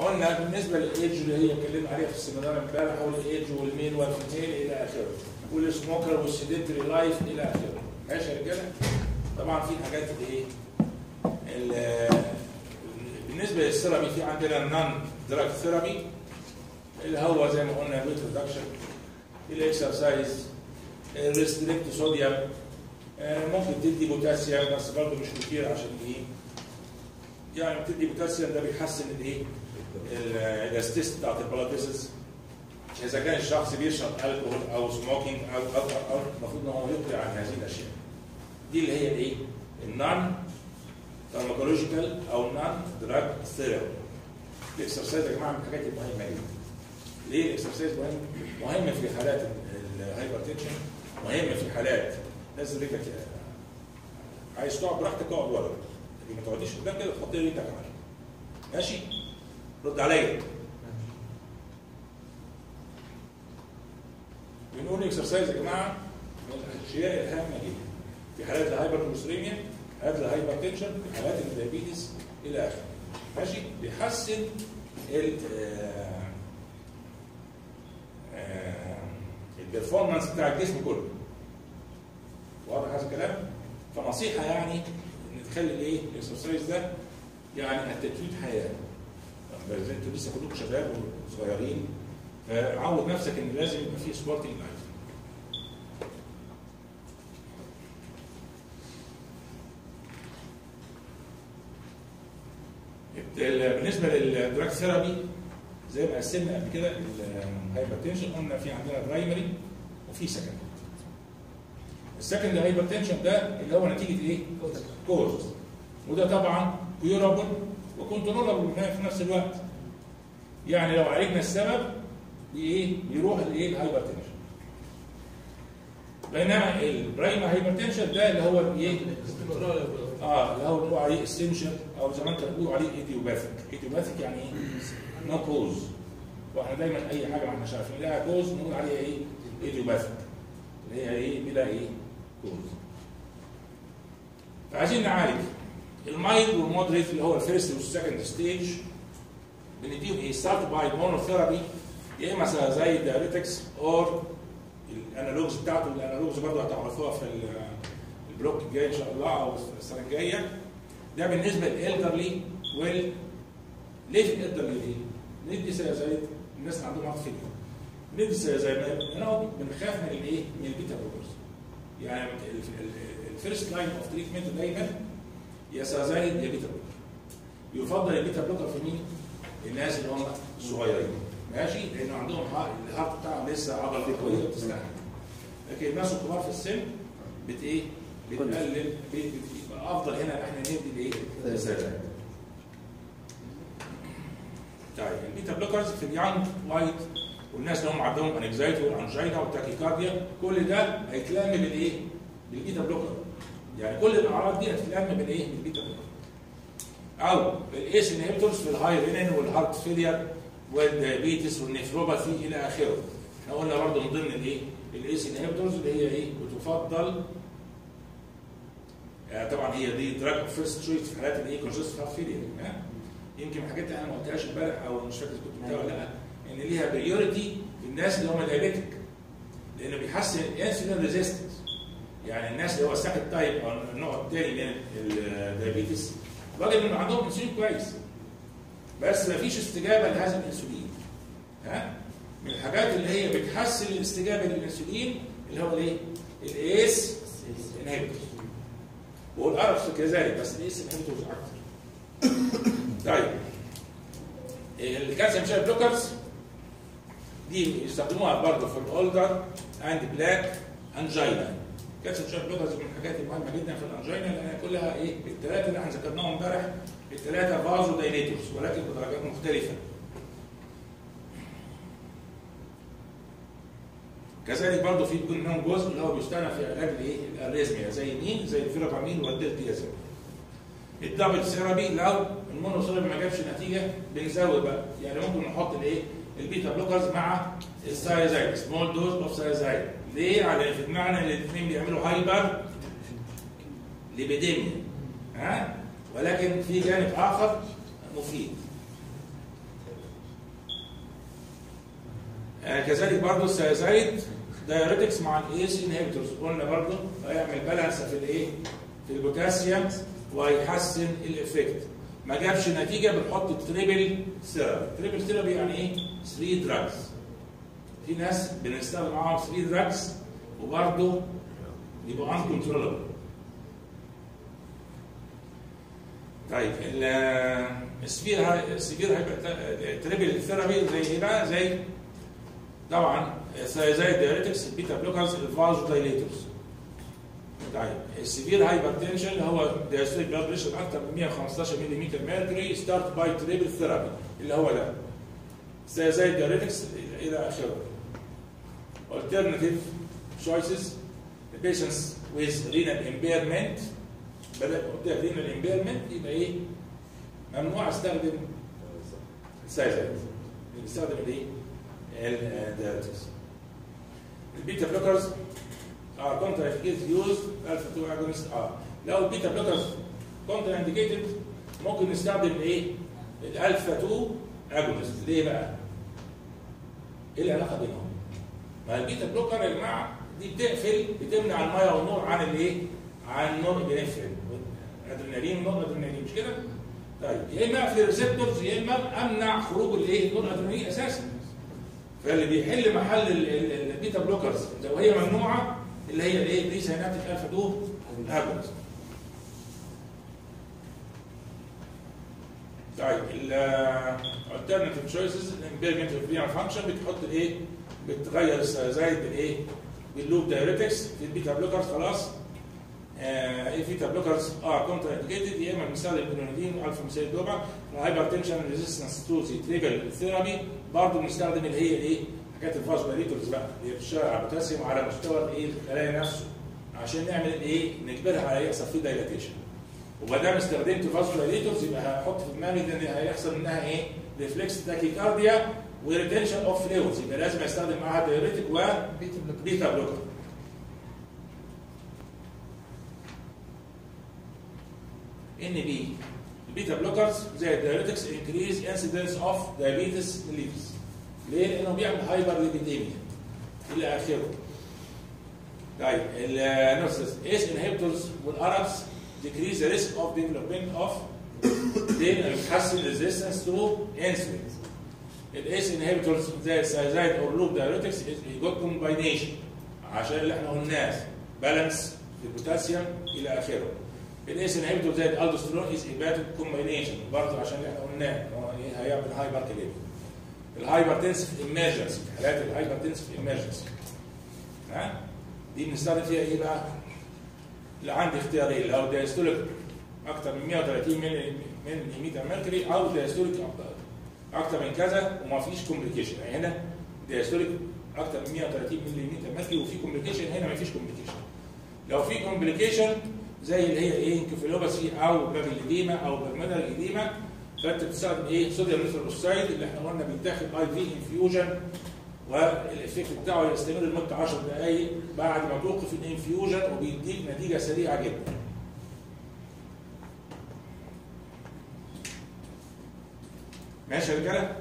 قلنا بالنسبه للايدج اللي هي اتكلمنا عليها في السيمينار امبارح هو الايدج والميل والفيميل الى اخره والسموكر والسيدنتري لايف الى اخره ماشي يا رجاله طبعا في حاجات ايه ال- بالنسبه للثيرابي في عندنا النون دراج ثيرابي اللي هو زي ما قلنا الويت ريدكشن الاكسرسايز الريستريكت صوديوم آه، ممكن تدي بوتاسيوم بس برضه مش كتير عشان ايه يعني بتدي بوتاسيوم ده بيحسن الايه الاستيست بتاعت البلاتيسس اذا كان الشخص بيشرب الكحول او سموكينج او او او المفروض ان هو يقلع عن هذه الاشياء دي اللي هي الايه النون فارماكولوجيكال او نون دراج ثيرابي الاكسرسايز يا جماعه من الحاجات المهمه جدا ليه الاكسرسايز مهم؟ مهم في حالات الهايبرتنشن مهم في حالات نزل رجلك آه، عايز تقعد براحتك اقعد ورا لكن ما تقعديش قدام كده تحط رجلك على ماشي رد عليا بنقول اكسرسايز يا جماعه من الاشياء الهامه جدا في حالات الهايبركوليستريميا حالات الهايبرتنشن في حالات الدايابيتس الى اخره ماشي بيحسن ال آه، آه، البرفورمانس بتاع الجسم كله واضح هذا الكلام فنصيحه يعني ان تخلي الايه الاكسرسايز ده يعني التجديد حياه زي انتوا لسه كلكم شباب وصغيرين فعود نفسك ان لازم يبقى في سبورتنج لايف بالنسبه للدراج ثيرابي زي ما قسمنا قبل كده الهايبرتنشن قلنا في عندنا برايمري وفي سكندري السكندري هايبرتنشن ده اللي هو نتيجه ايه؟ كوز وده طبعا كيورابل وكنترولابل في نفس الوقت يعني لو عالجنا السبب بايه؟ بيروح الايه؟ الهايبرتنشن بينما البرايمري هايبرتنشن ده اللي هو ايه؟ اه اللي هو بنقول عليه اسينشال او زي ما انت بتقول عليه ايديوباثيك ايديوباثيك يعني ايه؟ نو كوز واحنا دايما اي حاجه ما احناش عارفين لها كوز نقول عليها ايه؟ ايديوباثيك اللي هي ايه؟ بلا ايه؟ كوز فعايزين نعالج المايلد والمودريت اللي هو الفيرست والسكند ستيج بنديهم ايه؟ ستارت باي مونوثيرابي يا اما زي الدايريتكس اور الانالوجز بتاعته الانالوجز برضه هتعرفوها في ال- البلوك الجاي ان شاء الله او السنه الجايه ده بالنسبه للالدرلي وال ليه في الالدرلي ليه؟ ندي سيازايد الناس اللي عندهم عاطفه ندي سيازايد هنا بنخاف من الايه؟ من البيتا بلوكرز يعني الفيرست لاين اوف تريتمنت دايما يا سيازايد يا بيتا بلوكر يفضل البيتا بلوكر في مين؟ الناس اللي هم الصغيرين ماشي لانه عندهم ها- الهارت بتاعهم لسه عضله فيه كويسه بتستحمل لكن الناس الكبار في السن بت ايه؟ بتقلل بت- بت- يبقى افضل هنا احنا ندي الايه؟ السيازايد طيب البيتا بلوكرز في اليانج وايت والناس اللي هم عندهم انكزايتي والانجينا والتاكيكارديا كل ده هيتلم بالايه؟ بالبيتا بلوكر يعني كل الاعراض دي هتتلم بالايه؟ بالبيتا بلوكر او الايس انهبيتورز في الهاي رينين والهارت فيلير والديابيتس والنفروباثي الى اخره احنا قلنا برضه من ضمن الايه؟ الايس انهبيتورز اللي هي ايه؟ بتفضل آه، طبعا هي دي دراج فيرست تشويس في حالات الايه؟ كونجستيف هارت فيلير يمكن حاجات انا ما قلتهاش امبارح او مش فاكر كنت قلتها ولا لا ان ليها بريورتي في الناس اللي هم دايابيتك لانه بيحسن الانسولين ريزيستنس يعني الناس اللي هو السكند تايب او النوع الثاني من الدايابيتس راجل انه عندهم انسولين كويس بس ما فيش استجابه لهذا الانسولين ها من الحاجات اللي هي بتحسن الاستجابه للانسولين اللي هو الايه؟ الايس انهبيتور والاربس كذلك بس الايس انهبيتورز اكتر طيب الكالسيوم شانل بلوكرز دي يستخدموها برضه في الاولدر اند بلاك انجينا الكالسيوم شانل بلوكرز من الحاجات المهمه جدا في الانجينا لان كلها ايه الثلاثه اللي احنا ذكرناهم امبارح الثلاثه فازو دايليتورز ولكن بدرجات مختلفه كذلك برضه في منهم جزء اللي هو بيستخدم في علاج الايه الاريزميا زي مين زي الفيرابامين والدلتيازين الدبل ثيرابي لو المونوثيرابي ما جابش نتيجه بنزود بقى يعني ممكن نحط الايه البيتا بلوكرز مع السايزايد سمول دوز اوف سايزايد ليه؟ على في دماغنا ان الاثنين بيعملوا هايبر ليبيديميا ها ولكن في جانب اخر مفيد آه كذلك برضه السيازايد دايوريتكس مع الايس انهبيتورز قلنا برضه هيعمل بالانس في الايه؟ في البوتاسيوم وهيحسن الافكت ما جابش نتيجه بنحط تريبل ثيرابي تريبل ثيرابي يعني ايه 3 دراجز في ناس بنستخدم معاهم 3 دراجز وبرضه يبقوا ان كنترولبل طيب السفير هاي السفير هيبقى تريبل ثيرابي زي ايه بقى زي طبعا زي الدايريتكس البيتا بلوكرز الفازو دايليتورز طيب السيفير هايبرتنشن اللي هو دايستوليك بلاد بريشر اكثر من 115 ملم ميركوري ستارت باي تريبل ثيرابي اللي هو ده زي زي الدايريتكس الى اخره alternative choices the patients with renal impairment بدل قلت لك renal impairment يبقى ايه ممنوع استخدم سايزايد بيستخدم الايه الدايريتكس البيتا بلوكرز are contraindicated use alpha 2 agonist اه لو البيتا بلوكرز contraindicated ممكن نستخدم ايه؟ الالفا 2 اجونست ليه بقى؟ ايه العلاقه بينهم؟ ما البيتا بلوكر يا جماعه دي بتقفل بتمنع الميه والنور عن الايه؟ عن النور ابنفرين ادرينالين ونور ادرينالين مش كده؟ طيب يا اما اقفل الريسبتورز يا اما امنع خروج الايه؟ النور ادرينالين اساسا فاللي بيحل محل البيتا بلوكرز لو هي ممنوعه اللي هي الايه بري سينابتيك الفا 2 اجونست طيب الالترناتيف تشويسز الامبيرمنت اوف ريال فانكشن بتحط الايه بتغير الزايد بالايه باللوب دايريتكس في البيتا بلوكرز خلاص آه البيتا بلوكرز اه كونتر انديكيتد يا اما بنستخدم بنونيدين والفا مسيل دوبا الهايبرتنشن ريزيستنس تو ذا تريبل ثيرابي برضه بنستخدم اللي هي الايه حاجات الفاسفوريتورز بقى اللي بتشتغل على البوتاسيوم على مستوى الايه الخلايا نفسه عشان نعمل ايه نجبرها على يحصل فيه دايلاتيشن وما دام استخدمت فاسفوريتورز يبقى هحط في دماغي ان هيحصل منها ايه ريفلكس تاكيكارديا وريتنشن اوف فلويدز يبقى لازم استخدم معاها دايوريتك وبيتا بلوكر ان بي البيتا بلوكرز زي الدايوريتكس انكريز انسيدنس اوف دايابيتس ميليتس ليه؟ لانه بيعمل هايبر ليبيديميا الى اخره. طيب النوسس ايس انهبيتورز والاربس decrease the risk of development of then بتحسن resistance to insulin. الايس انهبيتورز زي السايزايد اور لوب دايوريتكس is good combination عشان اللي احنا قلناه بالانس البوتاسيوم الى اخره. الايس انهبيتور زي الالدوسترون از ايباتيك كومباينيشن برضه عشان اللي احنا قلناه هو ايه هيعمل هايبر كليميا. الهايبرتنسف ايمرجنسي في حالات الهايبرتنسف ايمرجنسي ها دي بنستخدم فيها ايه بقى؟ اللي عندي اختيارين لو دايستوليك اكثر من 130 ملي ملي ميركوري او دايستوليك اكثر من كذا وما فيش كومبليكيشن يعني هنا دايستوليك اكثر من 130 ملي ميركوري وفي كومبليكيشن هنا ما فيش كومبليكيشن لو في كومبليكيشن زي اللي هي ايه انكفالوباسي او بابيليديما او بالمونري ايديما فانت بتستخدم ايه صوديوم نيترال اوكسايد اللي احنا قلنا بيتاخد اي في انفيوجن والافكت بتاعه يستمر لمده 10 دقائق بعد ما توقف الانفيوجن وبيديك نتيجه سريعه جدا. ماشي يا رجاله؟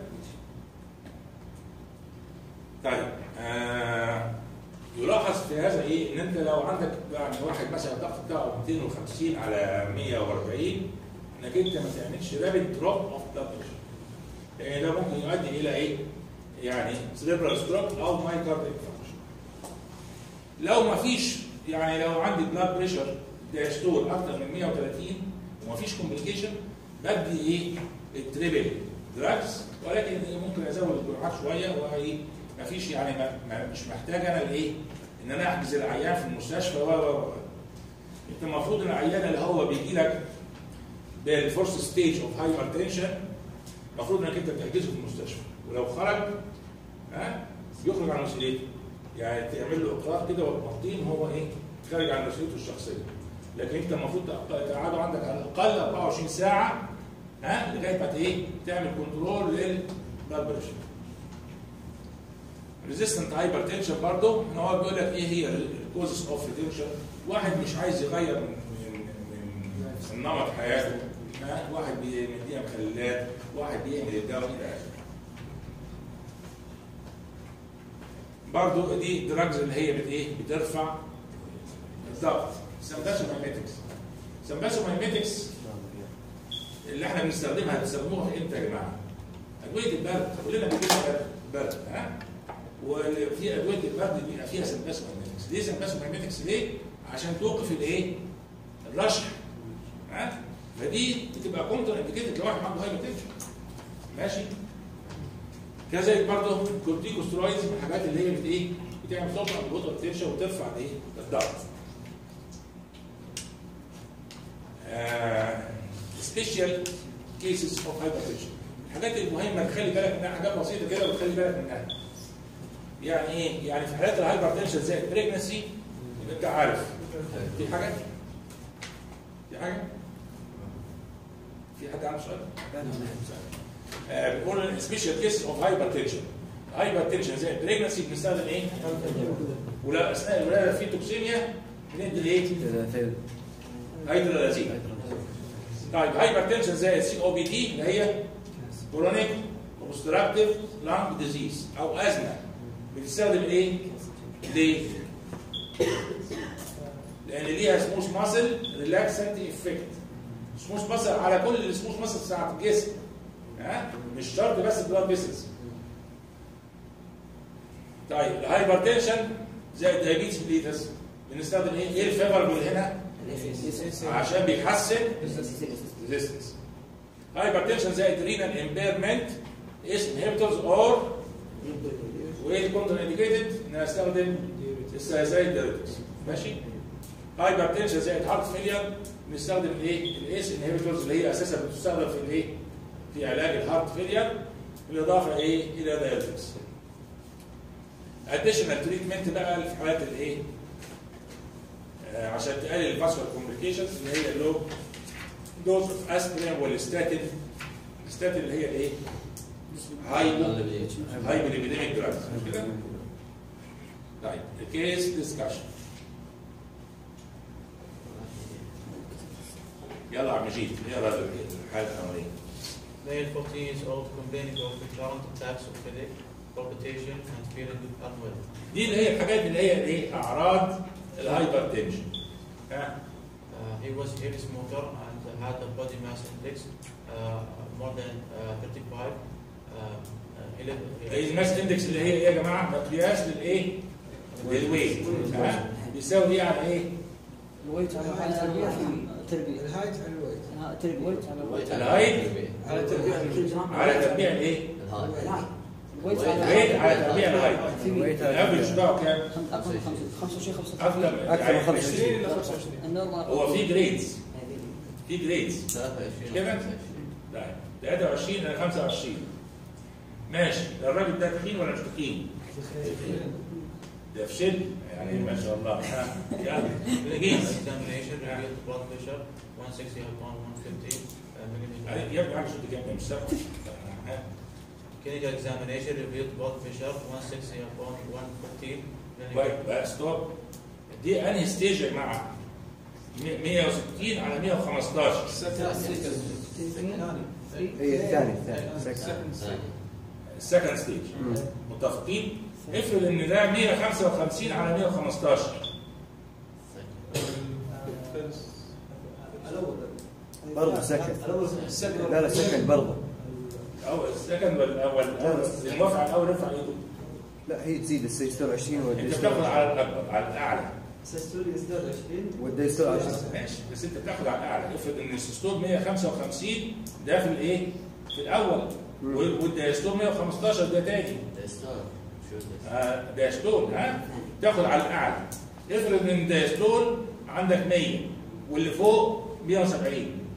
طيب آه يلاحظ في هذا ايه؟ ان انت لو عندك يعني واحد مثلا الضغط بتاعه 250 على 140 انك انت ما تعملش رابid دروب اوف بلاد بريشر. ده ممكن يؤدي الى ايه؟ يعني سيريبرال ستروك او مايكارد انفاركشن. لو ما فيش يعني لو عندي بلاد بريشر دايستول اكتر من 130 وما فيش كومبليكيشن بدي ايه؟ التريبل دراجز ولكن ممكن ازود الجرعات شويه وايه؟ ما فيش يعني ما ما مش محتاج انا الايه؟ ان انا احجز العيان في المستشفى و و انت المفروض العيان اللي هو بيجي لك بالفورس ستيج اوف هايبر تنشن المفروض انك انت تحجزه في المستشفى ولو خرج ها يخرج عن مسؤوليته يعني تعمل له اقرار كده وتمضيه هو ايه خارج عن مسؤوليته الشخصيه لكن انت المفروض تقعده عندك على الاقل 24 ساعه ها لغايه ما ايه تعمل كنترول للبلاد بريشر ريزيستنت هايبر تنشن برضه ان هو بيقول لك ايه هي الكوزز اوف ريتنشن واحد مش عايز يغير من من من نمط حياته واحد بيديها مخللات واحد بيعمل الدواء الى اخره برضو دي دراجز اللي هي بت ايه بترفع الضغط سمباسومايميتكس سمباسومايميتكس اللي احنا بنستخدمها بنستخدموها امتى يا جماعه؟ ادويه البرد كلنا بنجيبها برد برد ها وفي ادويه البرد بيبقى فيها سمباسومايميتكس ليه سمباسومايميتكس ليه؟ عشان توقف الايه؟ الرشح ها فدي بتبقى كونتر انديكيتد لو واحد عنده هايبرتنشن ماشي كذلك برضه كورتيكوسترويدز من الحاجات اللي هي بت ايه؟ بتعمل توقع الوتر تنشن وترفع الايه؟ الضغط. سبيشال كيسز اوف هايبرتنشن. الحاجات المهمه تخلي بالك منها حاجات بسيطه كده وتخلي بالك منها. يعني ايه؟ يعني في حالات الهايبرتنشن زي البريجنسي يبقى انت عارف في حاجه؟ في حاجه؟ في حد عنده سؤال؟ آه، بنقول سبيشال كيس اوف هايبرتنشن هايبرتنشن زي البريجنسي بنستخدم ايه؟ ولا اثناء الولاده في توكسيميا بندي ايه؟ هيدرالازين طيب هايبرتنشن زي السي او بي دي اللي هي كرونيك اوبستراكتيف لانج ديزيز او ازمه بتستخدم ايه؟ ليه؟ لان ليها سموث ماسل ريلاكسنت افكت سموث ماسل على كل السموث ماسل بتاعت الجسم ها مش شرط بس البلاد فيسلز طيب الهايبرتنشن زي الدايابيتس بليتس بنستخدم ايه؟ ايه الفيفربل هنا؟ عشان بيحسن ريزيستنس هايبرتنشن زي الرينال امبيرمنت اس انهبيتورز اور وايه الكونتر انديكيتد نستخدم زي الدايريتكس ماشي هايبرتنشن زي الهارت فيلير نستخدم الايه؟ الاس انهبيتورز اللي هي اساسا بتستخدم في الايه؟ في علاج الهارت فيلير بالاضافه ايه؟ الى دايريتكس اديشنال تريتمنت بقى في حالات الايه؟ آه، عشان تقلل الفاسكولار كومبليكيشنز اللي هي اللو دوز اوف اسبرين والستاتين الستاتين اللي هي الايه؟ هايبو هايبريبيديميك دراجز مش كده؟ طيب الكيس ديسكشن يلا يا عم مجيد اقرا الحاله الاولانيه Male 14 years old complaining of recurrent attacks of headache, palpitation, and feeling unwell. دي اللي هي الحاجات اللي هي الايه؟ اعراض الهايبرتنشن ها Uh, he was a heavy smoker and had a body mass index uh, more than uh, 35. Uh, uh, 11, الماس اندكس اللي هي ايه يا جماعه؟ مقياس للايه؟ للويت ها بيساوي ايه على ايه؟ الويت على تربية تربية الهايت على الويت تربية الهايت على تربية على تربيع الايه؟ الويت الويت على تربيع الهايت الويت الافرج بتاعه كام؟ أقل من 25 25 اكثر من أكثر من يعني 25. 20 الى 25 النورمال هو في جريدز في جريدز 23 كده؟ لا 23 الى 25 ماشي الراجل ده تخين ولا مش تخين؟ ده في شد يعني ما شاء الله ها يلا نجيز examination revealed blood pressure 160 upon 150 uh, millimeter. يا ابني عامل شد كام مش سامع ها Clinical examination revealed blood pressure 160 upon 150 باي millimeter. بقى ستوب دي انهي ستيج يا جماعه؟ 160 على 115 هي الثاني الثاني السكند ستيج متفقين؟ افرض ان ده 155 على 115 برضه سكن لا لا سكن برضه او السكند ولا الاول؟ الموافقه الاول ارفع ايده لا هي تزيد السيستول 20 انت بتاخد على الاكبر على الاعلى سيستولي ازداد 20 والديستول 10 ماشي بس انت بتاخد على الاعلى افرض ان السيستول 155 ده في الايه؟ في الاول مم. والدايستول 115 ده تاني آه، دايستول ها تاخد على الاعلى افرض ان دايستول عندك 100 واللي فوق 170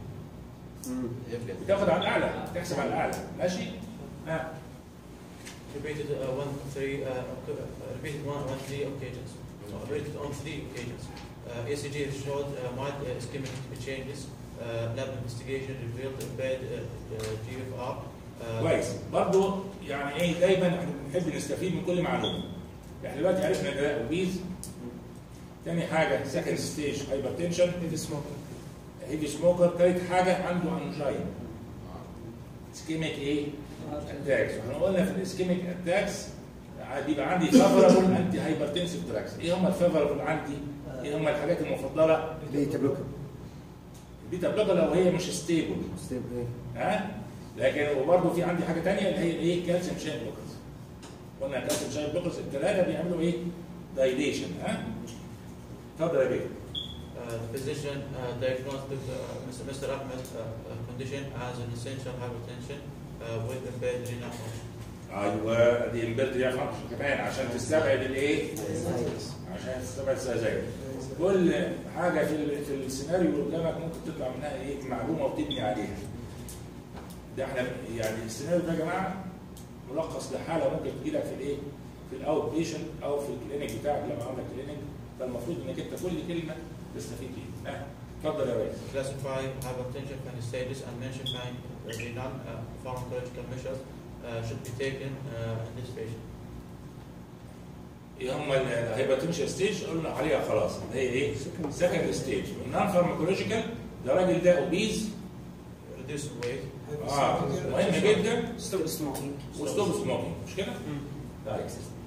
بتاخد على الاعلى تحسب على الاعلى ماشي ها Repeated uh, one, three, uh, oc- uh, repeated one, one, three occasions. Uh, repeated on three occasions. Uh, ECG showed uh, mild uh, ischemic changes. Uh, lab investigation revealed bad uh, uh, GFR. Uh, كويس برضو يعني ايه دايما احنا بنحب نستفيد من كل معلومه احنا دلوقتي عرفنا ان ده اوبيز تاني حاجه سكند ستيج هايبرتنشن هيفي سموكر هيفي سموكر تالت حاجه عنده انجين اسكيميك ايه؟ اتاكس واحنا قلنا في الاسكيميك اتاكس بيبقى عندي فيفربل انتي هايبرتنسيف دراجز ايه هم الفيفربل عندي ايه هم الحاجات المفضله بيتا بلوكر البيتا بلوكر لو هي مش ستيبل ستيب ايه ها لكن وبرده في عندي حاجه ثانيه اللي هي الايه كالسيوم شين بلوكرز قلنا كالسيوم شين بلوكرز الثلاثه بيعملوا ايه دايليشن ها اتفضل يا بيه Uh, the physician uh, diagnosed the, uh, Mr. Mr. Ahmed's uh, uh, condition as an essential hypertension uh, with impaired renal function. ايوه دي امبيرد يا فانكشن كمان عشان تستبعد الايه؟ عشان تستبعد السذاجر كل حاجه في ال- في السيناريو اللي قدامك ممكن تطلع منها ايه معلومه وتبني عليها ده احنا يعني السيناريو ده يا جماعه ملخص لحاله ممكن تجي لك في الايه؟ في الاوت بيشنت او في الكلينيك بتاعك لو عندك كلينيك فالمفروض انك انت كل كلمه تستفيد بيها ها اتفضل يا ريس Classify hypertension and stages and mention nine uh, the non-pharmacological measures uh, should be taken uh, in this patient. ايه هم الهايبرتنشن ستيج قلنا عليها خلاص هي ايه؟ سكند ستيج النون فارماكولوجيكال ده الراجل ده اوبيز Reduce weight. اه مهم جدا ستوب سموكينج وستوب سموكينج مش كده؟ طيب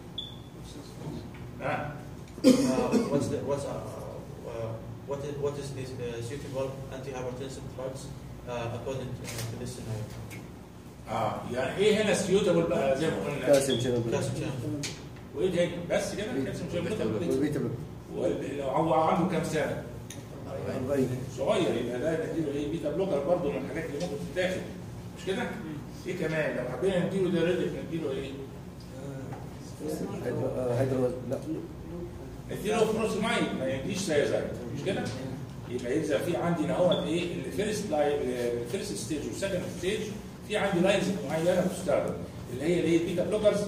ها Uh, what's the what's uh, uh, what is what is the uh, suitable antihypertensive drugs uh, according to, to this scenario? اه يعني ايه هنا سيوتابل بقى زي ما قلنا كالسيوم شانل بلوكر Calcium channel. وايه تاني بس كده كالسيوم شانل بلوكر. والبيتا بلوكر ولو هو عنده كام سنه؟ أربعين. صغير يبقى ده نديله ايه بيتا بلوكر برضه من الحاجات اللي ممكن تتاخد مش كده؟ ايه كمان لو حبينا نديله دايريتك نديله ايه؟ هيدرو آه، هيدرو لا نديله فروسمايد ما يديش سيازايد مش كده؟ يبقى اذا في عندي نهوت ايه الفيرست الفيرست ستيج والسكند ستيج في عندي لاينز معينه بتستخدم اللي هي الايه البيتا بلوكرز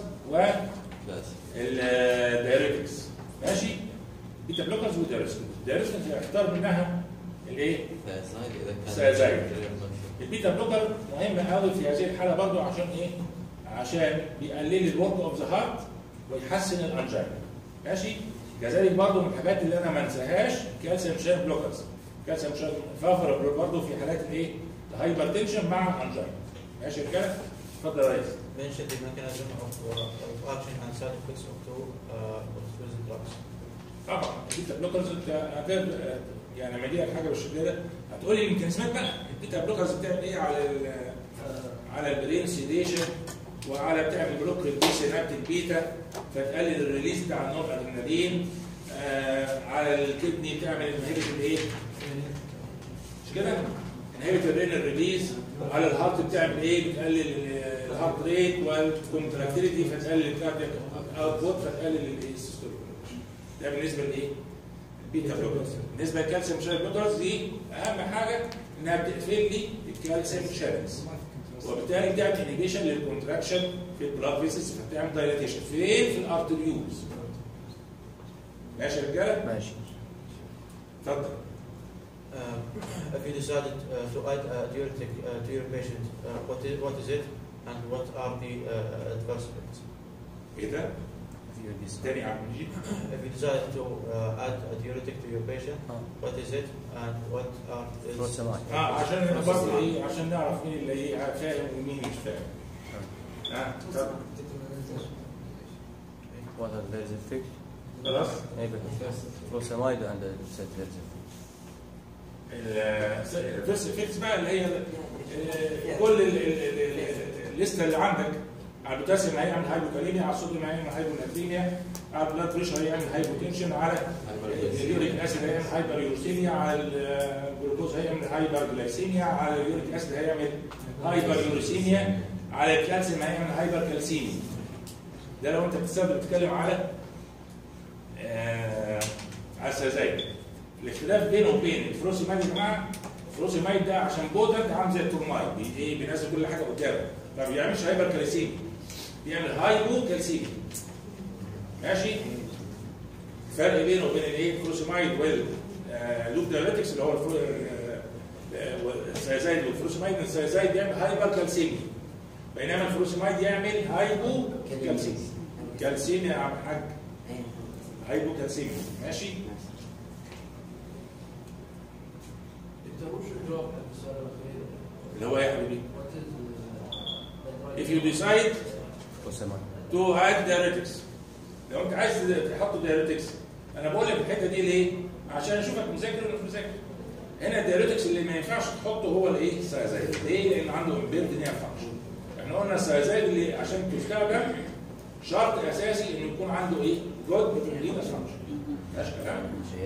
والدايريتكس ماشي؟ بيتا بلوكرز ودايريتكس الدايريتكس هختار منها الايه؟ سيازايد البيتا بلوكر مهم قوي في هذه الحاله برضو عشان ايه؟ عشان بيقلل الورك اوف ذا هارت ويحسن الانجينا ماشي؟ كذلك برضو من الحاجات اللي انا ما انساهاش كالسيوم شان بلوكرز كالسيوم شان فافر برضو في حالات الايه؟ الهايبرتنشن مع الانجينا ماشي يا رجاله؟ اتفضل يا ريس Mention the mechanism of, uh, of action and side effects of two uh, of these drugs. طبعا البيتا بلوكرز انت هتبدا يعني لما يجي لك حاجه بالشكل ده هتقولي الميكانيزمات بقى البيتا بلوكرز بتعمل ايه على ال على البرين سيديشن وعلى بتعمل بلوك للبي سينابتيك بيتا فتقلل الريليز بتاع النور ادرينالين آه على الكدني بتعمل انهبيت الايه؟ مش كده؟ انهبيت الرينال ريليز وعلى الهارت بتعمل ايه؟ بتقلل ال- الهارت ريت والكونتراكتيليتي فتقلل الكاردياك اوتبوت فتقلل السيستول ده بالنسبه لايه؟ البيتا بلوكرز بالنسبه للكالسيوم شانل بلوكرز دي اهم حاجه انها بتقفل لي الكالسيوم شانلز وبالتالي بتعمل انيبيشن للكونتراكشن في البلاد فيسز فبتعمل دايلاتيشن فين؟ في الارتريولز ماشي يا رجاله؟ ماشي اتفضل Um, if you decided uh, to add a diuretic uh, to your patient, uh, what is what is it, and what are the uh, adverse effects? ايه ده؟ تاني يا عم نجيب If you decide to uh, add a diuretic to your patient, آه. what is it, and what are its فروسمايد اه عشان نبقى برضه ايه عشان نعرف مين اللي ايه فاهم ومين مش فاهم اه اتفضل. What are their effects? خلاص Maybe furosemide and uh, said there's effects. الفيرست افكتس بقى اللي هي آه، كل ال- ال- ال- ال- الليسته اللي عندك على البوتاسيوم هيعمل هايبوكاليميا على الصوديوم هيعمل هايبوناتريميا على البلاد بريشر هيعمل هايبوتنشن على اليوريك اسيد هيعمل هايبر يورسيميا على الجلوكوز هيعمل هايبر جلايسيميا على اليوريك اسيد هيعمل هايبر يورسيميا على الكالسيوم هيعمل هايبر كالسيميا ده لو انت بتستخدم بتتكلم على آه على السازايد الاختلاف بينه وبين الفروسيمايد يا جماعه الفروسيمايد ده عشان بودنت عامل زي التورمايد بي- ايه بينزل كل حاجه قدامه ما بيعملش هايبر كالسيميا بيعمل هايبو كالسيميا ماشي الفرق بينه وبين الايه الفروسيمايد وال آه، لوب دايريتكس اللي هو الفرو- آه، آه، السيازايد والفروسيمايد السيازايد يعمل هايبر كالسيميا بينما الفروسيمايد يعمل هايبو كالسيميا كالسيميا يا عم الحاج هايبو كالسيميا ماشي اللي هو ايه يا حبيبي if you decide Furosemide. to add diuretics لو انت عايز تحط دايريتكس انا بقول لك الحته دي ليه؟ عشان اشوفك مذاكر ولا مش مذاكر هنا الدايريتكس اللي ما ينفعش تحطه هو الايه؟ السيازايد ليه؟ لان عنده امبيرد نير فانكشن احنا قلنا السيازايد اللي عشان تستخدم شرط اساسي انه يكون عنده ايه؟ جود رينال فانكشن ماشي كلام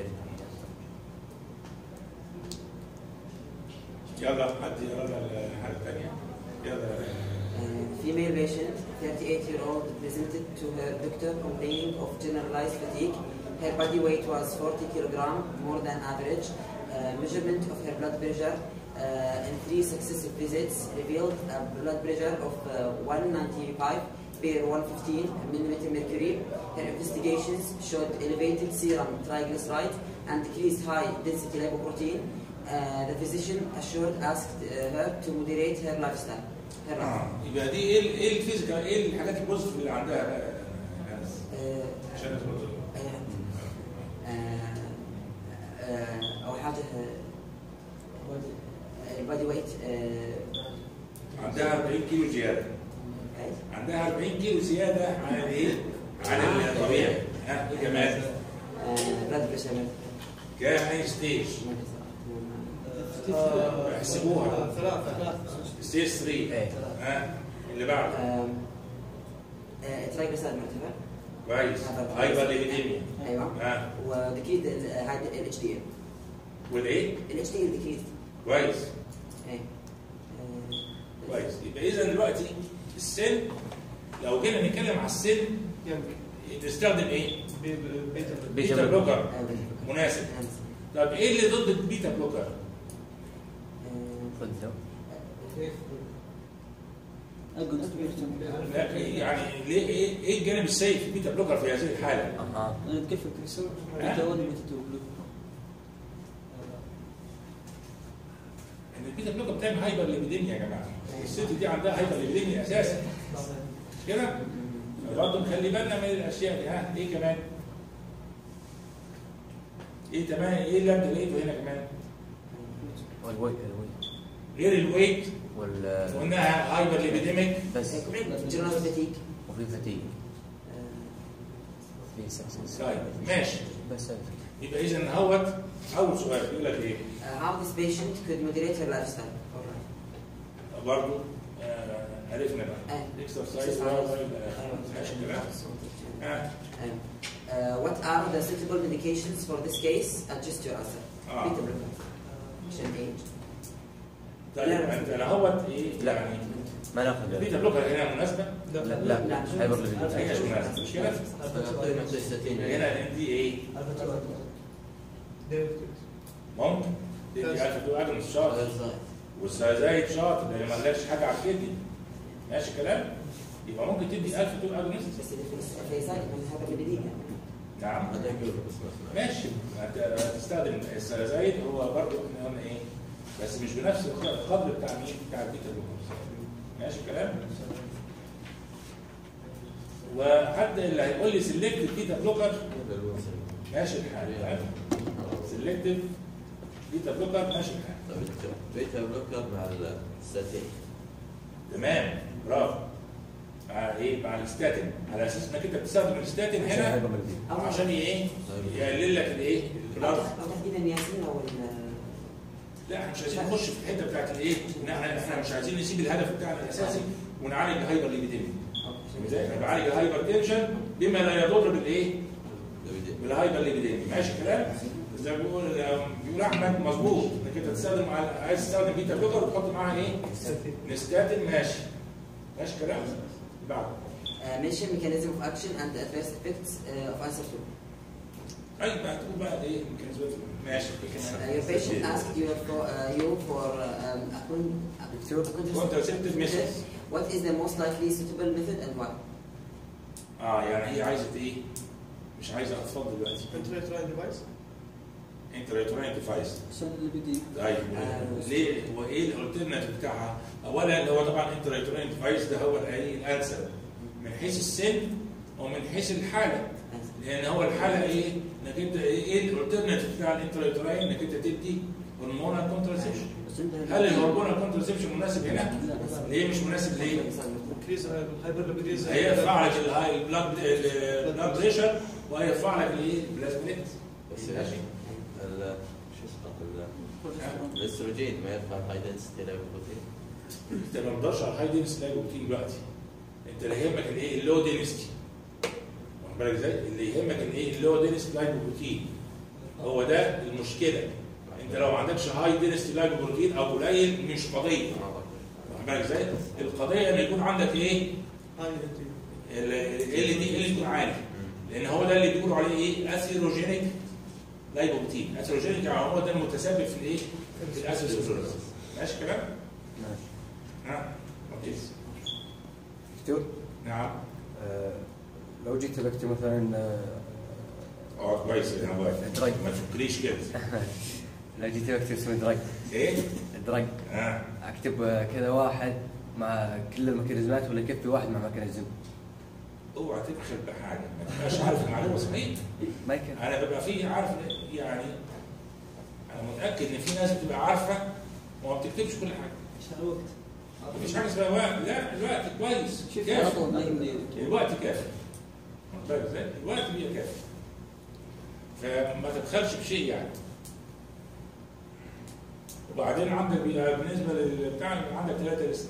يلا حد يقرا الحاجه الثانيه يلا Uh, female patient, 38 year old, presented to her doctor complaining of generalized fatigue. Her body weight was 40 kilogram, more than average. Uh, measurement of her blood pressure uh, in three successive visits revealed a blood pressure of uh, 195 per 115 millimeter mercury. Her investigations showed elevated serum triglyceride and decreased high density lipoprotein. Uh, the physician assured asked uh, her to moderate her lifestyle. Her اه lifestyle. يبقى دي ايه ال- ايه الفيزيكال ايه الحاجات البوزيتيف اللي عندها بقى يا أنس؟ Uh, عشان تقول آه، أول حاجة البادي ويت عندها 40 كيلو زياده عندها 40 كيلو زياده عن الايه؟ عن الطبيعي ها ايه كمان؟ بلاد بريشر كام اي ستيج؟ احسبوها ثلاثة ستيج 3 ايه ها اللي بعده ترايجليسيرايد مرتفع كويس هايبر ليبيديميا ايوه ها ودكيد هذا ال اتش دي والايه؟ ال اتش دي دكيد كويس ايه كويس يبقى اذا دلوقتي السن لو جينا نتكلم على السن تستخدم ايه؟ بيتا بيتا بلوكر مناسب طب ايه اللي ضد البيتا بلوكر؟ خذ دواء اقول لا يعني ليه ايه ايه الجانب السيء في البيتا بلوكر في هذه الحاله؟ اها انا كيف بيتا 1 بيتا 2 ان البيتا بلوكر بتعمل هايبر ليبيديميا يا جماعه الست دي عندها هايبر ليبيديميا اساسا مش كده؟ برضه نخلي بالنا من الاشياء دي ها ايه كمان؟ ايه كمان ايه اللي انت لقيته هنا كمان؟ والويت الويت غير الويت وال قلناها هايبر ليبيديميك بس جنرال فتيك وفي فتيج في سكسس طيب ماشي بس هذا. يبقى اذا هوت اول سؤال بيقول لك ايه؟ how this patient could moderate her lifestyle برضه آه عرفنا بقى آه. اكسرسايز ماشي كده ها Um, uh, what are the suitable medications for this case? Adjust your answer. آه. Beta blocker. Option A. طيب انت انا هوت ايه؟ لا. يعني ما ناخذ بيتا بلوكر هنا مناسبه؟ لا لا هايبر هي مش ليبيديميا مناسبه مش كده؟ هنا ندي ايه؟ ممكن تدي 1000 دول اجر شاطر والسايزايد شاطر لان ما قالكش حاجه على الكدني ماشي الكلام؟ يبقى ممكن تدي 1000 دول اجر بس في في سايد من هذا اللي بدينا. نعم ماشي انت تستخدم السلازايد هو برضه احنا قلنا ايه بس مش بنفس القدر بتاع مين بتاع البيتا بلوكرز ماشي الكلام وحد اللي هيقول لي سيلكتيف بيتا بلوكر ماشي الحال سيلكتيف بيتا بلوكر ماشي الحال بيتا بلوكر مع الستاتين تمام برافو مع ايه مع الستاتين على اساس انك انت بتستخدم الستاتين عشان هنا هايبر ليبيديميا عشان ايه يقلل لك الايه أو البلاد تح- أو تحديدا الياسين أو ال- لا احنا مش عايزين نخش في الحته بتاعت الايه؟ إن احنا احنا مش عايزين نسيب الهدف بتاعنا الاساسي ونعالج الهايبر ليبيديميا. ازاي؟ انا بعالج الهايبر تنشن بما لا يضر بالايه؟ بالهايبر ليبيديميا، ماشي الكلام؟ زي ما بيقول بيقول احمد مظبوط انك انت تستخدم على عايز تستخدم بيتا بلوكر وتحط معاها ايه؟ نستاتين ماشي. ماشي الكلام؟ بعد Uh, mention mechanism of action and adverse effects uh, of answer two. ايوه بقى تقول بقى ايه ميكانيزمات ماشي Uh, your patient asked you for, uh, you for uh, um, a con- a Contraceptive methods. What is the most likely suitable method and why? اه يعني هي عايزه ايه؟ مش عايزه اطفال دلوقتي انترنت ديفايس انت ريتورين ديفايس عشان اللي بدي طيب آه. ليه هو ايه الالترناتيف بتاعها؟ اولا هو طبعا انت ريتورين ديفايس ده هو الايه الانسب من حيث السن ومن حيث الحاله لان هو الحاله ايه؟ انك انت ايه الالترناتيف بتاع الانتريتورين انك انت تدي هرمونال كونترسبشن بس انت هل الهرمونال كونترسبشن مناسب هنا؟ ليه مش مناسب ليه؟ انكريز هايبرليبيديز هيرفع لك الهاي البلاد البلاد بريشر وهيرفع لك الايه؟ البلازمينيت بس ماشي ال شو اسمه ال- الاستروجين ما يرفع الهاي دنسيتي لايبوبروتين انت ما تقدرش على الهاي دينستي لايبوبروتين دلوقتي انت اللي يهمك الايه؟ اللو دينستي واخد بالك ازاي؟ اللي يهمك الايه؟ اللو دينستي لايبوبروتين هو ده المشكله انت لو ما عندكش هاي دينستي لايبوبروتين او قليل مش قضيه واخد بالك ازاي؟ القضيه ان يكون عندك ايه؟ ال دي ال يكون عالي لان هو ده اللي بيقولوا عليه ايه؟ اثيروجينيك لايبوبروتين اثيروجينيك يعني هو ده المتسبب في الايه؟ في الاثيروسكليروز ماشي كلام؟ ماشي ها؟ اوكي دكتور نعم آه، لو جيت بكتب مثلا آه، اه كويس انا واقف دراج ما تفكريش كده لو جيت بكتب اسمه دراج ايه؟ دراج ها اكتب آه، كذا واحد مع كل الميكانيزمات ولا يكفي واحد مع ميكانيزم اوعى تبخل بحاجه ما تبقاش عارف المعلومه صحيح ما يكفي انا ببقى فيه عارف يعني انا متاكد ان في ناس بتبقى عارفه وما بتكتبش كل حاجه عشان الوقت مفيش حاجه اسمها وقت لا الوقت كويس شوف كافي عطوا ما يمدي الوقت كافي واخد بالك ازاي؟ الوقت بيبقى كافي فما تبخلش بشيء يعني وبعدين عندك بيبقى بالنسبه للبتاع يبقى عندك ثلاثه ليست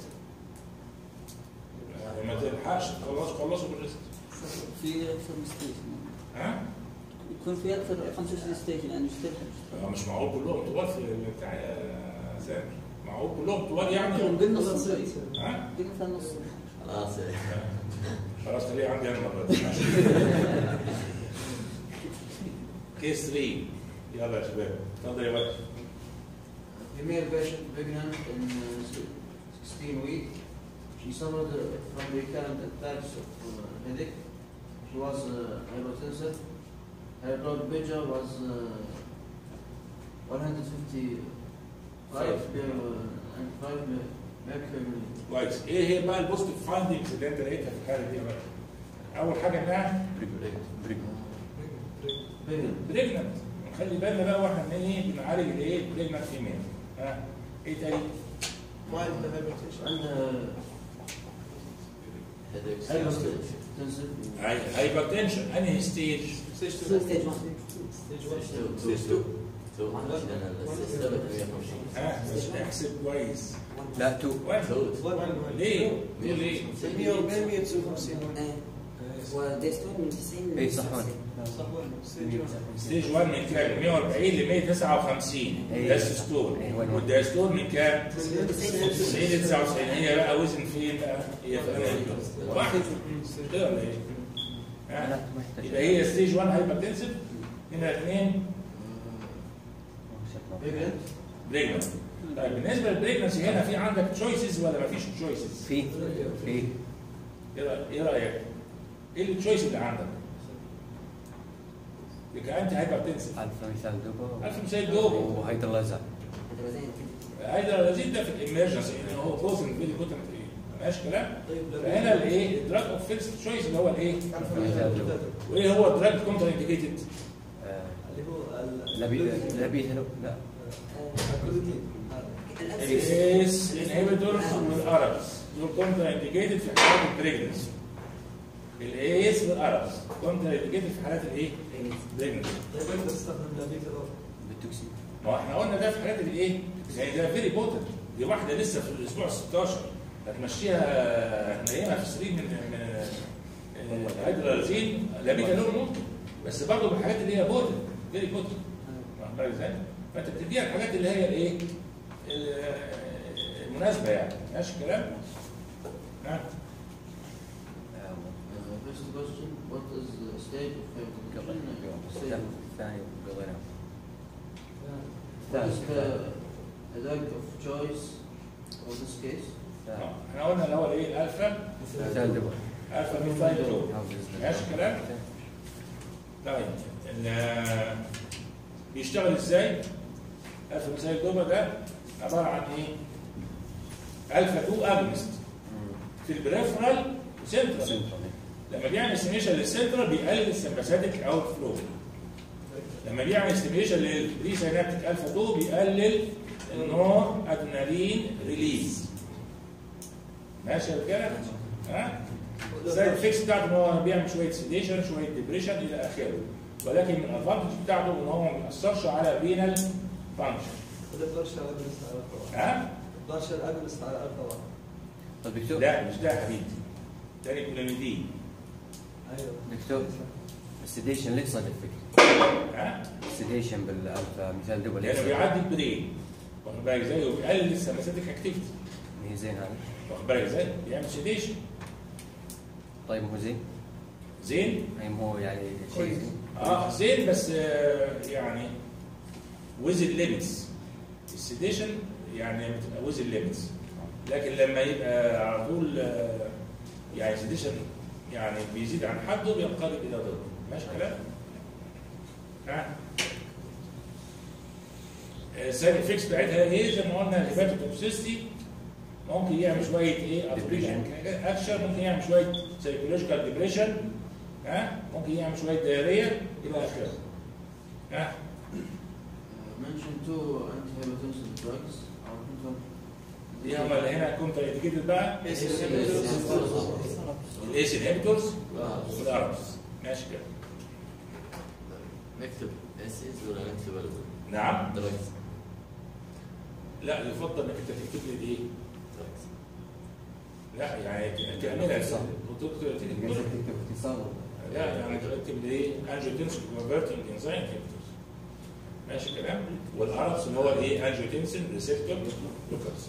يعني ما تلحقش تخلصوا خلصوا بالليست في اكثر من ستيشن ها؟ يكون في اكثر 25 ستيشن يعني مش تلحق آه، مش معقول كلهم طوال في البتاع يا سامر معقول كلهم طوال يعني قلنا نص ها؟ قلنا في النص خلاص خلاص خليه عندي انا المره دي كيس 3 يلا يا شباب اتفضل يا واد Female patient pregnant in uh, 16 week. She suffered uh, from recurrent attacks of uh, headache. She was uh, hypertensive. Her blood pressure was uh, 155 per, uh, and 5 mercury. كويس ايه هي بقى البوزيتيف فايندنجز اللي انت لقيتها في الحاله دي يا باشا؟ اول حاجه انها Pregnant. بريجننت خلي بالنا بقى واحنا من ايه بنعالج الايه بريجننت فيميل ها ايه تاني؟ مايلد هايبرتنشن And headaches hypertensive. هايبرتنشن انهي ستيج؟ ستيج ستيج 1 ستيج 1 ستيج 2 2 عشان السيستم 150 ها احسب كويس لا تو واحد ليه؟ ليه ليه؟ 140 159 وديستون من 90 اي صح وين؟ صح وين ستيج 1 ستيج 1 من كام؟ 140 ل 159 إيه. ده السيستول إيه، وين- وين؟ والدايستول من كام؟ 90 90 ل 99 هي بقى وزن فين بقى؟ هي في الأمريكا. واحد كده ولا ايه؟ لا ها؟ ما يحتاج يبقى هي ستيج 1 هايبرتنسيف هنا اثنين Pregnant. بريجننت طيب بالنسبه للبريجننسي هنا في عندك تشويسز ولا ما فيش تشويسز؟ في في ايه رأ- إيه رايك؟ ايه التشويس اللي عندك؟ يبقى انت هايبرتنسيف الفا مثال دوبا الف مثال دوبه وهيدرلازا هتبقى زي هيدرالازين ده في الامرجنسي يعني هو بروزن فيدي كوتن ايه ماشي كلام؟ فهنا الايه؟ الدراج اوف فيرست تشويس اللي هو الايه؟ مثال دوبا وايه هو الدراج كونتر انديكيتد؟ آه، اللي هو ال- لبي لبي لا الكلوتين ايس انهبيتورز والاربس دول كونتر انديكيتد في حالات البريجنسي الايس والاربس كونتر انديكيتد في حالات الايه؟ البريجنسي طيب انت تستخدم لابيتادور بالتوكسين ما هو احنا قلنا ده في حالات الايه؟ يعني ده فيري بوتنت دي واحده لسه في الاسبوع 16 هتمشيها نايمه في السرير من من هيدرالازين لابيتالون ممكن بس برضه بالحاجات اللي هي بوتنت فيري بوتنت واخد بالك ازاي؟ فانت بتديها الحاجات اللي هي الايه؟ ال- المناسبه يعني ماشي الكلام؟ ها؟ Uh, first question, what is the stage of hypertension? Stage of- الثاني قضينا What is the the drug of choice for this case? آه، احنا قلنا الاول ايه؟ الالفا مثال دوبا الفا ميثايل جروب ماشي الكلام؟ طيب ال- بيشتغل ازاي؟ الفا ميثايل دوبا ده عباره عن ايه؟ الفا 2 اجونست في البريفرال وسنترال لما بيعمل سيميشن للسنترال بيقلل السمباثيك اوت فلو لما بيعمل ستيميوليشن للبري سينابتيك الفا 2 بيقلل النور ادرينالين ريليز ماشي يا رجاله؟ ها؟ السايد افكتس بتاعته ان هو بيعمل شويه سيديشن شويه ديبريشن الى اخره ولكن من الادفانتج بتاعته ان هو ما بيأثرش على الرينال فانكشن وده بلارشر اجلس على الفا ها؟ بلارشر اجلس على الفا واحد طيب دكتور لا مش ده يا حبيبي تاني كلونيدين ايوه دكتور السيديشن ليه صار افكت؟ ها؟ السيديشن بالالفا مثال دبل لانه بيعدي البرين واخد بالك ازاي وبيقلل السماساتيك اكتيفيتي هي زين هذا واخد بالك ازاي؟ بيعمل سيديشن طيب هو زين؟ زين اي ما هو يعني شيء كويس. زين اه زين بس آه يعني ويز الليمتس السيديشن يعني بتبقى ويز الليمتس لكن لما يبقى على طول آه، يعني سيديشن يعني بيزيد عن حده بينقلب الى ضده ماشي كلام؟ ها السايد افكتس بتاعتها ايه زي ما قلنا هيباتوتوكسيستي ممكن يعمل شويه ايه اكشن ممكن يعمل شويه سايكولوجيكال ديبريشن ها ممكن يعمل شويه دايريه الى اخره ها mention two antihypertensive drugs or control. دي هم اللي هنا كنت انديكيتد بقى الايس انهبيتورز والاربس ماشي كده نكتب اسيز ولا نكتب ال- نعم دراجز لا يفضل انك انت تكتب لي ايه دراجز لا يعني تعملها صح وتكتب لازم تكتب تكتب اختصار لا يعني تكتب لي ايه انجيوتنسين كونفرتنج انزيم انهبيتورز ماشي الكلام والاربس اللي هو الايه انجيوتنسين ريسبتور لوكرز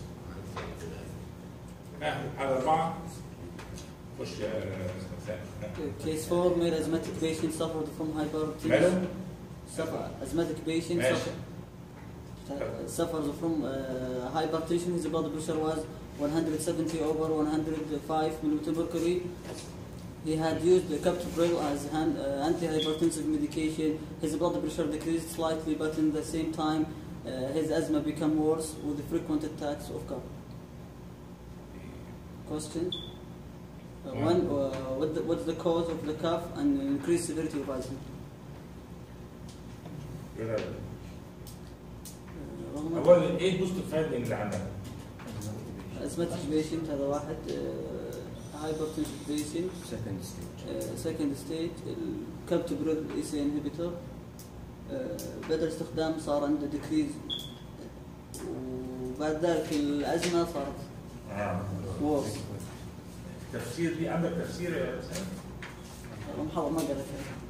ها على اربعه خش يا سامي. Case 4 male asthmatic patient suffered from hypertension. ماله؟ Suffer, asthmatic patient ماشي. suffer, suffers from uh, hypertension. His blood pressure was 170 over 105 millimeter mercury. He had used the captopril as an uh, antihypertensive medication. His blood pressure decreased slightly, but in the same time, uh, his asthma became worse with frequent attacks of cough. Question. Uh, one, uh, what the, what's the cause of the cough and increased severity of asthma? كده Uh, رغم اولا ايه البوست فايندنج اللي عندك؟ asthmatic patient هذا واحد uh, hypertensive patient سكند ستيج uh, second stage الكابتوبريل اي سي انهبيتور بدأ استخدام صار عنده decrease وبعد ذلك الأزمة صارت اه worse تفسير دي عندك تفسير يا سامي؟ محاضر ما قالت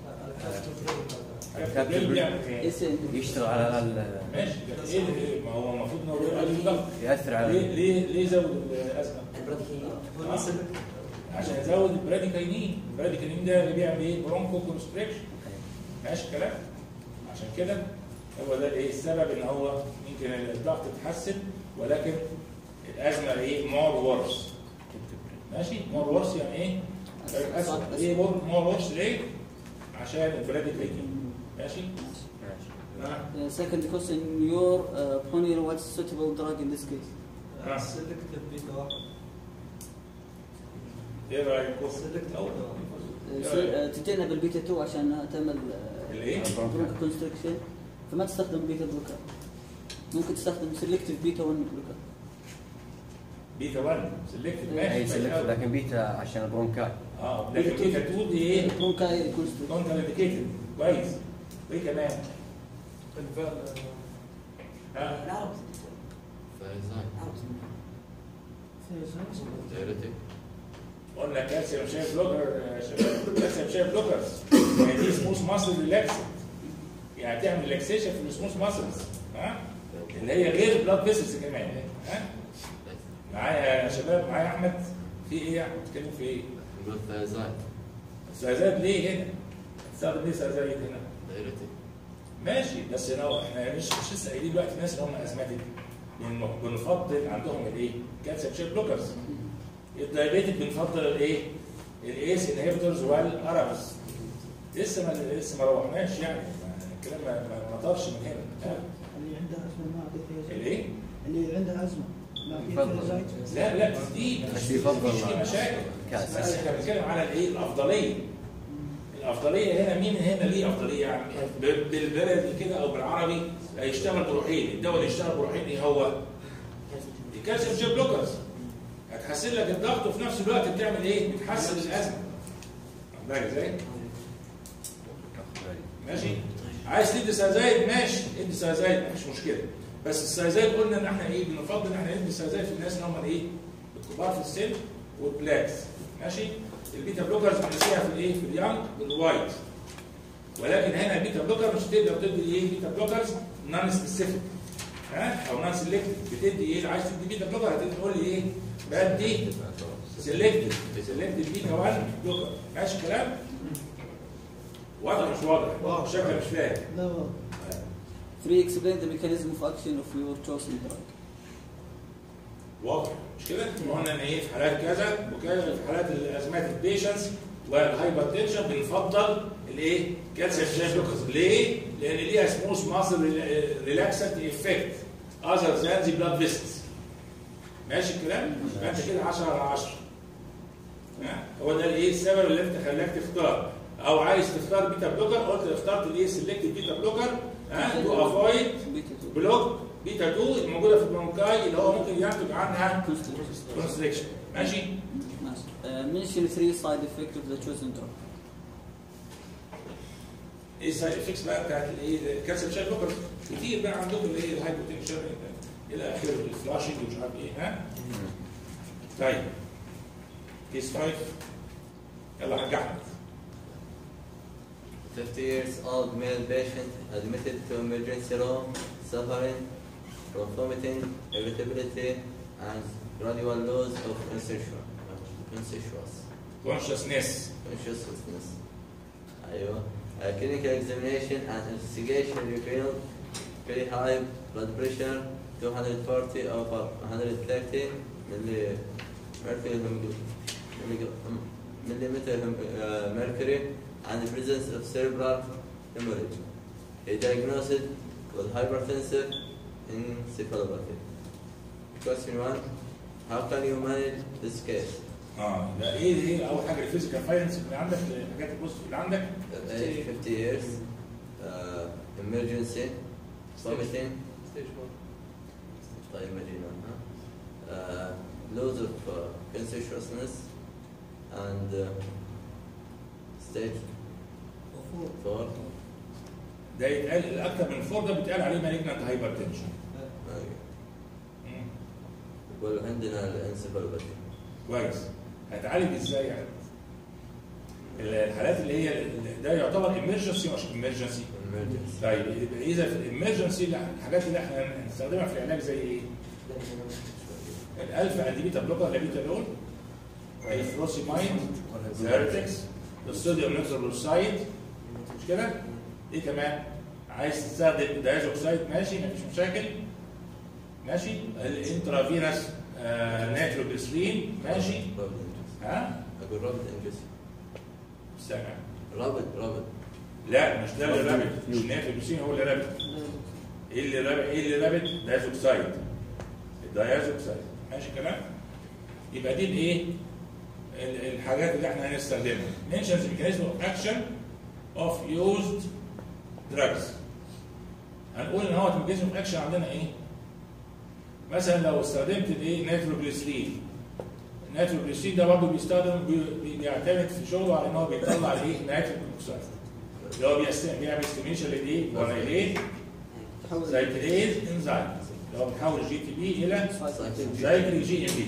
الكابتن بيعمل اي ايه؟ سي انهبيتور يشتغل على ال- ماشي لكن ايه اللي- ما هو المفروض ان هو بيبقى له ضغط ياثر ليه على ليه ليه زود الازمه؟ البراديكية آه. عشان يزود البراديكاينين البراديكاينين ده اللي بيعمل ايه؟ برونكو كونستريكشن ماشي الكلام؟ عشان كده هو ده ايه السبب ان هو يمكن الضغط اتحسن ولكن الازمه ايه؟ مور ورس ماشي؟ مور ورس يعني ايه؟ الأزمة. ايه مور ورس ليه؟ عشان البراديكاينين ماشي؟ آه. Uh, second question, your uh, opinion, what's suitable drug in this case? آه. سلكتيف بيتا واحد ايه رايكم؟ سلكتيف أو- Uh, so, uh, تتجنب البيتا 2 عشان تعمل الايه؟ برونكو كونستركشن فما تستخدم بيتا بلوكر ممكن تستخدم سيلكتيف بيتا 1 بلوكر بيتا 1 سلكتد هي ماشي سلكت ماشي. لكن بيتا عشان البرونكاي اه لكن بيتا 2 دي ايه؟ برونكاي كونستركشن كونتر انديكيتد كويس وايه كمان؟ الفال ها؟ العرب فايزاين العرب دايرتك قلنا كالسيوم شايف بلوكر يا شباب كالسيوم شايف بلوكرز يعني دي سموث ماسل ريلاكس يعني تعمل ريلاكسيشن في السموث ماسلز ها؟ اللي هي غير بلاد فيسلز كمان ها؟ معايا يا شباب معايا احمد في ايه يا احمد بتتكلم في ايه؟ نقول فايزاين السيازات ليه هنا؟ تستخدم ليه سيازات هنا؟ دايرتك ماشي بس لو احنا مش مش لسه قايلين دلوقتي الناس اللي هم ازماتيك بنفضل عندهم الايه؟ كالسيوم شيب بلوكرز الدايابيتك بنفضل الايه؟ الايس انهبيتورز والارابس لسه ما لسه ما روحناش يعني ما- الكلام ما ما- ما طارش من هنا ها؟ اللي عندها ازمه ما اعطيه الايه؟ اللي عندها ازمه ما يفضل. اعطيه زايد لا لا دي بس يفضل مفيش فيه مشاكل كاس. بس احنا بنتكلم على الايه؟ الافضليه الافضليه هنا مين هنا ليه افضليه يعني ب- بالبلدي كده او بالعربي هيشتغل بروحين الدواء اللي يشتغل بروحين ايه هو؟ الكالسيوم جيل بلوكرز هتحسن لك الضغط وفي نفس الوقت بتعمل ايه؟ بتحسن الازمه واخد بالك ازاي؟ ماشي عايز تدي سازايد ماشي ادي سازايد مفيش مشكله بس السازايد قلنا ان احنا ايه بنفضل ان احنا ندي سازايد في الناس اللي هم ايه الكبار في السن والبلاكس ماشي البيتا بلوكرز بنسيها في الايه في اليانج والوايت ولكن هنا البيتا بلوكر مش تقدر تدي ايه بيتا بلوكرز نون سبيسيفيك ها او نون سيلكتيف بتدي ايه عايز تدي بيتا بلوكر هتدي تقول لي ايه بدي سيلكتيف سيلكتيف بيتا 1 بلوكر ماشي الكلام واضح مش واضح واضح. شكلك مش فاهم لا والله. 3 explain the mechanism of action of your chosen drug. واضح مش كده؟ قلنا ان ايه في حالات كذا وكذا في حالات الازمات البيشنس والهايبر تنشن بنفضل الايه؟ كالسيوم شاي بلوكرز ليه؟ لان ليها سموث ماسل ريلاكسنت افكت اذر ذان ذا بلاد فيسلز ماشي الكلام؟ يبقى انت كده 10 على 10 ها؟ هو ده الايه السبب اللي انت خلاك تختار او عايز تختار بيتا بلوكر قلت اخترت الايه سيلكت بيتا بلوكر ها تو افويد Beta 2. بلوك بيتا 2 الموجوده في البرونكاي اللي هو ممكن ينتج عنها كونستريكشن ماشي ماشي. Uh, mention three side effects of the chosen drug. ايه السايد افكتس بقى بتاعت الايه الكالسيوم شاي بلوكر كتير بقى عندكم اللي هي الهايبوتنشن الى اخره الفلاشنج ومش عارف ايه ها طيب كيس 5 يلا حاج احمد 50 years old male patient admitted to emergency room suffering from vomiting, irritability, and gradual loss of conscious- conscious كونشسنس consciousness. أيوة. A clinical examination and investigation revealed very high blood pressure 240 over 130 milli mercury milli- millimeter uh, mercury and the presence of cerebral hemorrhage. He diagnosed with hypertensive encephalopathy. Question one: How can you manage this case? اه يبقى ايه ايه اول حاجه الفيزيكال فاينانس اللي عندك الحاجات البوزيتيف اللي عندك Age 50 years, uh, emergency, vomiting, Stage one. طيب imagine ها uh, loss of uh, consciousness and uh, stage four ده يتقال الاكثر من فور ده بيتقال عليه مالجنت هايبر تنشن يقول عندنا الانسفالوباثي كويس هتعالج ازاي يعني الحالات اللي هي ده يعتبر ايمرجنسي مش ايمرجنسي emergency طيب يبقى اذا في الامرجنسي الحاجات اللي احنا هنستخدمها في العلاج زي ايه؟ الالفا اند بيتا بلوكر لابيتالون الفروسيمايد زيرتكس الصوديوم نيتروبروسايد مش كده؟ ايه كمان؟ عايز تستخدم دايزوكسايد ماشي مفيش مشاكل ماشي الانترافينس آه نيتروجليسرين ماشي رابط انجز ها؟ اقول رابط انجز استنى رابط رابط لا مش ده اللي رابط مش نيتروجليسرين هو اللي رابط ايه اللي رابط ايه اللي رابط دايزوكسايد الدايزوكسايد ماشي الكلام يبقى دي الايه ال- الحاجات اللي احنا هنستخدمها mentions mechanism of action of used drugs هنقول ان هو mechanism of action عندنا ايه مثلا لو استخدمت الايه نيتروجليسرين النيتروجليسرين ده برضه بيستخدم بي- بي- بيعتمد في شغله على ان هو بيطلع الايه نيتروجليسرين اللي هو بيست- بيعمل ستيميشن للايه وريلين تحول سايكليز انزيم اللي هو بيحول الجي تي بي الى سايكليك جي ام بي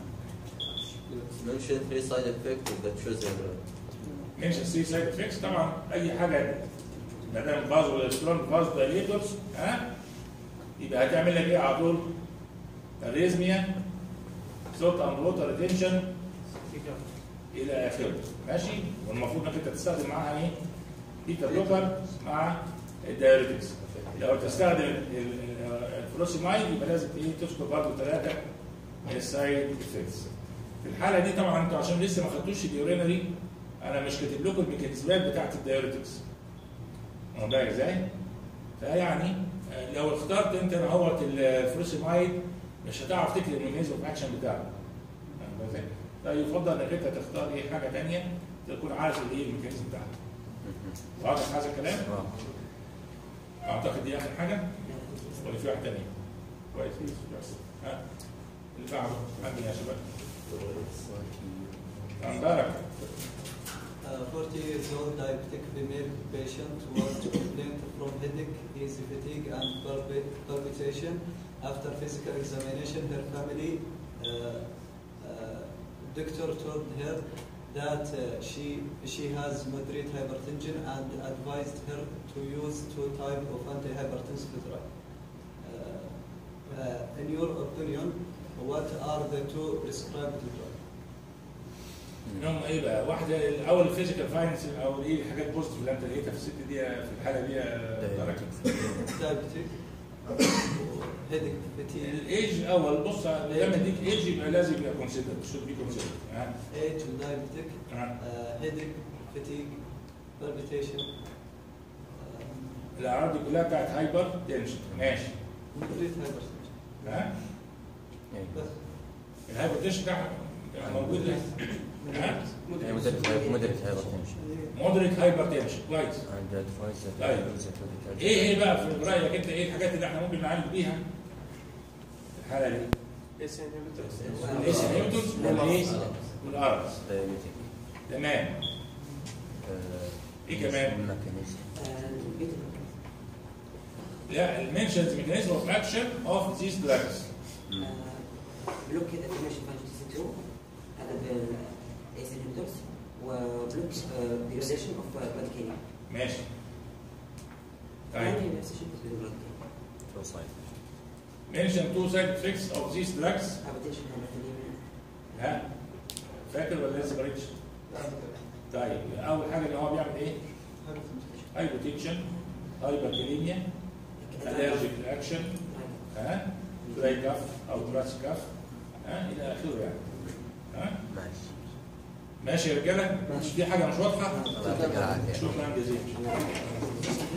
mention three side effects of the chosen drug منشن سي سايد افكتس طبعا اي حاجه ما دام فازو سترونج فازو دايليتورز ها يبقى هتعمل لك ايه على طول؟ اريزميا صوت اند ووتر ريتنشن الى اخره ماشي والمفروض انك انت تستخدم معاها ايه؟ بيتا بلوكر مع الدايوريتكس لو تستخدم ال- ال- الفلوسيمايد يبقى لازم ايه تذكر برضه ثلاثه من السايد افكتس في الحاله دي طبعا انتوا عشان لسه ما خدتوش اليورينري انا مش كاتب لكم الميكانيزمات بتاعت الدايوريتكس واخد بالك ازاي؟ فيعني آه، لو اخترت انت نهوت الفلوسيمايد مش هتعرف تكتب الميكانيزم اوف اكشن بتاعه واخد بالك ازاي؟ فيفضل انك انت تختار ايه حاجه ثانيه تكون عارف الايه الميكانيزم بتاعها واضح هذا الكلام؟ اعتقد دي اخر حاجه ولا في واحد تاني؟ كويس بس ها اللي بعده عندي يا شباب مبارك Uh, 40 years old diabetic female patient was complained from headache, easy fatigue, and palpi- palpitation. After physical examination, her family uh, uh, doctor told her that uh, she she has moderate hypertension and advised her to use two type of antihypertensive drug. Uh, uh, in your opinion, what are the two prescribed drugs? انهم ايه بقى؟ واحده الاول الفيزيكال فاينس او ايه الحاجات بوزيتيف اللي انت لقيتها في الست دي في الحاله دي يا درجه diabetic, headache, fatigue, الايج الاول بص لما اديك ايج يبقى لازم يبقى كونسيدر شود بي كونسيدر ها age, diabetic, ها uh, headache, fatigue, palpitation, الاعراض دي كلها بتاعت هايبر تنشن ماشي uh, moderate hypertension. ها بس الهايبر تنشن ده موجود ليه؟ ها هي مدرس مدرس هايبرتنشن مودريت هايبر تنشن كويس عند فايزر طيب. ايه ايه بقى في رايك انت ايه الحاجات اللي احنا ممكن نعالج بيها الحاله دي؟ اس انهبيتورز الايس انهبيتورز والايه؟ والارض تمام إيه كمان؟ ميكانيزم لا المنشنز ميكانيزم اوف اكشن اوف ذيس دراجز بلوك كده انفورميشن فانكشن سي 2 هذا بالايس انهبيتورز وبلوك ديجراديشن اوف بلاد ماشي طيب يعني نفس الشيء بس بالبلاد توصيل mention two side effects of these drugs هابيتيشن هابيتيشن ها فاكر ولا لسه قريتش؟ طيب اول حاجه ان هو بيعمل ايه؟ هايبوتنشن هايبركاليميا الرجيك رياكشن ها تراي كاف او تراس كاف ها الى اخره يعني ها ماشي ماشي يا رجاله؟ مش في حاجه مش واضحه؟ الله يعطيك العافيه شكرا جزيلا